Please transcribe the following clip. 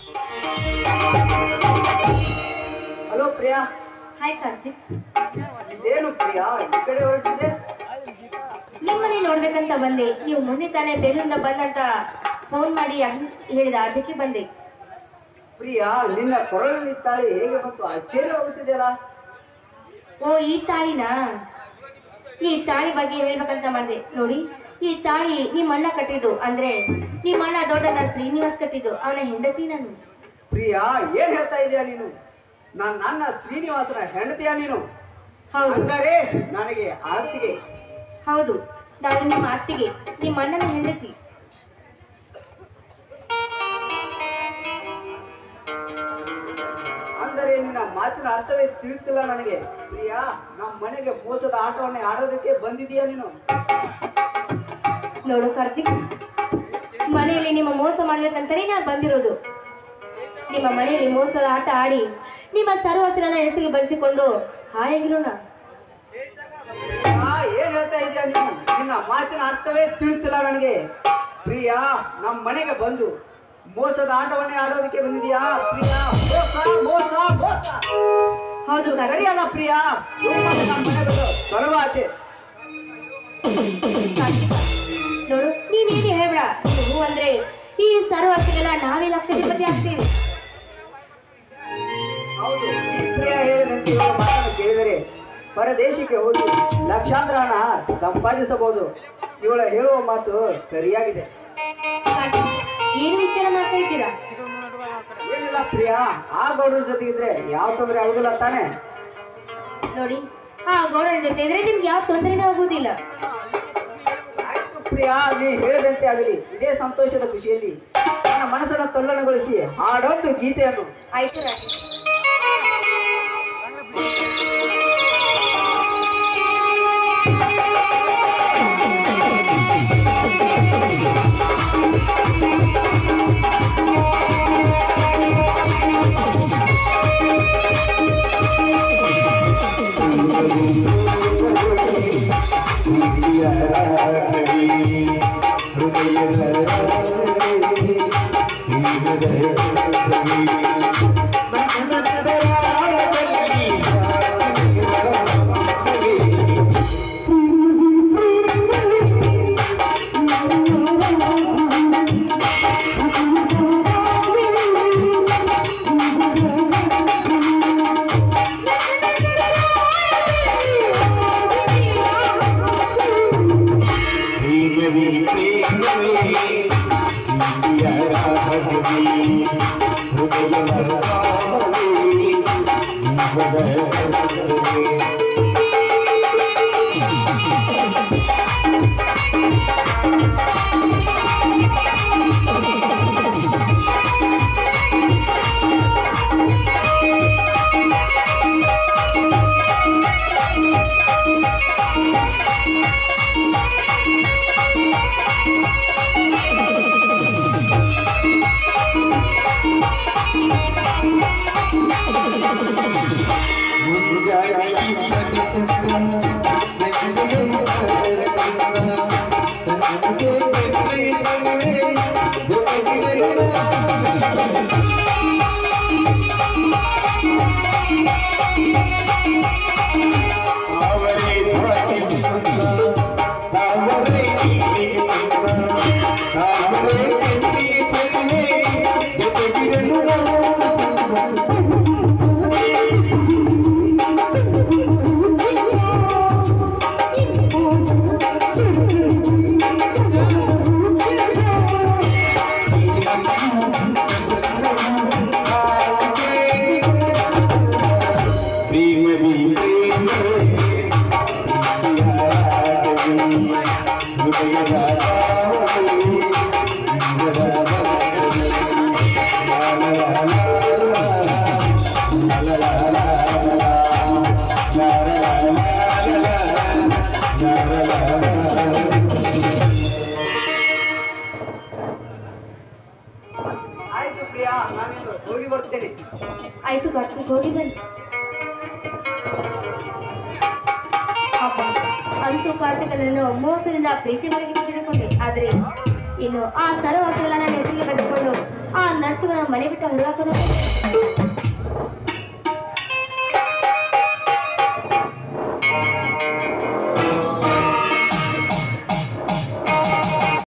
hello Priya hi Karthik ಇದೇನು ಪ್ರಿಯಾ ಈ ಕಡೆ ಹೊರಟಿದೆ ನಿಮ್ಮನೆ ನೋಡ್ಬೇಕಂತ ಬಂದೆ ನೀವು ಮೊನ್ನೆ ತಾನೇ ಬೆಂಗಳೂರಿಂದ ಬಂದಂತ ಫೋನ್ ಮಾಡಿ ಅಹಿಂಸ್ ಹೇಳಿದ ಅದಕ್ಕೆ ಬಂದೆ ಪ್ರಿಯಾ ನಿನ್ನ ಕೊರಳಲ್ಲಿ ತಾಳಿ ಹೇಗೆ ಬಂತು ಅಚ್ಚೇರಿ ಹೋಗುತ್ತಿದೆಯಲ್ಲ ಓ ಈ ತಾಳಿನಾ ಈ ತಾಳಿ ಬಗ್ಗೆ ಹೇಳ್ಬೇಕಂತ ಬಂದೆ ನೋಡಿ ಈ ತಾಳಿ ನಿಮ್ಮ ಅಣ್ಣ ಕಟ್ಟಿದ್ದು ಅಂದ್ರೆ ನಿಮ್ಮ ಅಣ್ಣ ದೊಡ್ಡಣ್ಣ ಶ್ರೀನಿವಾಸ್ ಕಟ್ಟಿದ್ದು ಅವನ ಹೆಂಡತಿ ನಾನು ಪ್ರಿಯಾ ಏನ್ ಹೇಳ್ತಾ ಇದೀಯ ನೀನು ನಾನ್ ನನ್ನ ಶ್ರೀನಿವಾಸನ ಹೆಂಡತಿಯ ನೀನು ಹೌದು ಅಂದರೆ ನನಗೆ ಆರ್ತಿಗೆ ಹೌದು ನಾನು ನಿಮ್ಮ ಅತ್ತಿಗೆ ನಿಮ್ಮ ಅಣ್ಣನ ಹೆಂಡತಿ ಅಂದರೆ ನಿನ್ನ ಮಾತಿನ ಅರ್ಥವೇ ತಿಳಿಯುತ್ತಿಲ್ಲ ನನಗೆ ಪ್ರಿಯಾ ನಮ್ಮ ಮನೆಗೆ ಮೋಸದ ಆಟವನ್ನೇ ಆಡೋದಕ್ಕೆ ಬಂದಿದೀಯ ನೀನು ನೋಡು ಕಾರ್ತಿಕ್ ಮನೆಯಲ್ಲಿ ನಿಮ್ಮ ಮೋಸ ಮಾಡ್ಬೇಕಂತಾನೆ ನಾನು ಬಂದಿರೋದು ನಿಮ್ಮ ಮನೆಯಲ್ಲಿ ಮೋಸದ ಆಟ ಆಡಿ ನಿಮ್ಮ ಸರ್ವಸ್ವನ ಹೆಸರಿಗೆ ಬಳಸಿಕೊಂಡು ಹಾಯಾಗಿರೋಣ ಪ್ರಿಯಾ, ಏನ್ ಹೇಳ್ತಾ ಇದೀಯ ನೀನು ನಿನ್ನ ಮಾತಿನ ಅರ್ಥವೇ ತಿಳಿಯುತ್ತಿಲ್ಲ ನನಗೆ ಪ್ರಿಯಾ ನಮ್ಮ ಮನೆಗೆ ಬಂದು ಮೋಸದ ಆಟವನ್ನೇ ಆಡೋದಕ್ಕೆ ಬಂದಿದೀಯಾ ಪ್ರಿಯಾ ಮೋಸ ಮೋಸ ಮೋಸ ಹೌದು ಇದು ಕಾರ್ತಿಕ್ ಸರಿಯಲ್ಲ ಪ್ರಿಯಾ ಸುಮ್ಮನೆ ನಮ್ಮ ಮನೆ ಬಂದು ತೊಲಗು ಆಚೆ ಕಾರ್ತಿಕ, ನೋಡು ನೀನೇನು ಹೇಳ್ಬೇಡ ನೀನು ಹೂ ಅಂದ್ರೆ ಈ ಸರ್ವಸ್ವಗೆಲ್ಲ ನಾವೇ ಲಕ್ಷಾಧಿಪತಿ ಆಗ್ತೀವಿ ಹೌದು ಈ ಪ್ರಿಯಾ ಹೇಳಿದಂತೆ ಇವರ ಮಾತನ್ನು ಕೇಳಿದರೆ ಪರದೇಶಕ್ಕೆ ಹೋಗಿ ಲಕ್ಷಾಂತರ ಹಣ ಸಂಪಾದಿಸಬಹುದು ಇವಳ ಹೇಳುವ ಮಾತು ಸರಿಯಾಗಿದೆ ಕಾರ್ತಿಕ್, ಏನು ವಿಚಾರ ಮಾಡ್ತಾ ಇದ್ದೀರಾ ಏನಿಲ್ಲ ಪ್ರಿಯಾ ಆ ಗೌಡ್ರ ಜೊತೆಗಿದ್ರೆ ಯಾವ ತೊಂದರೆ ಆಗುದಿಲ್ಲ ತಾನೇ ನೋಡಿ ಆ ಗೌಡನ ಜೊತೆ ಇದ್ರೆ ನಿಮ್ಗೆ ಯಾವ ತೊಂದರೆನೂ ಆಗುವುದಿಲ್ಲ ಆಯ್ತು ಪ್ರಿಯಾ ನೀ ಹೇಳಿದಂತೆ ಆಗಲಿ ಇದೇ ಸಂತೋಷದ ಖುಷಿಯಲ್ಲಿ ನನ್ನ ಮನಸ್ಸನ್ನು ತೊಲ್ಲಣಗೊಳಿಸಿ ಹಾಡೊಂದು ಗೀತೆಯನ್ನು ಆಯ್ತು ರಾಜಿ ಆಯ್ತು ಪ್ರಿಯಾ ನಾನೇನು ಹೋಗಿ ಬರ್ತೇನೆ ಆಯ್ತು ಕಾರ್ತಿಕ್ ಹೋಗಿ ಬನ್ನಿ ಅಪ್ಪ ಅಂತೂ ಕಾರ್ತಿಕನನ್ನು ಮೋಸದಿಂದ ಪ್ರೀತಿ ಮಾಡಿ ತಿಳ್ಕೊಂಡೆ ಆದ್ರೆ ಇನ್ನು ಆ ಸರ್ವಸ್ವಗಳ ನನ್ನ ಹೆಸರಿಗೆ ಬರೆದುಕೊಂಡು ಆ ನರ್ಸುಗಳ ಮನೆ ಬಿಟ್ಟು ಹೊರಗಾಕೋದ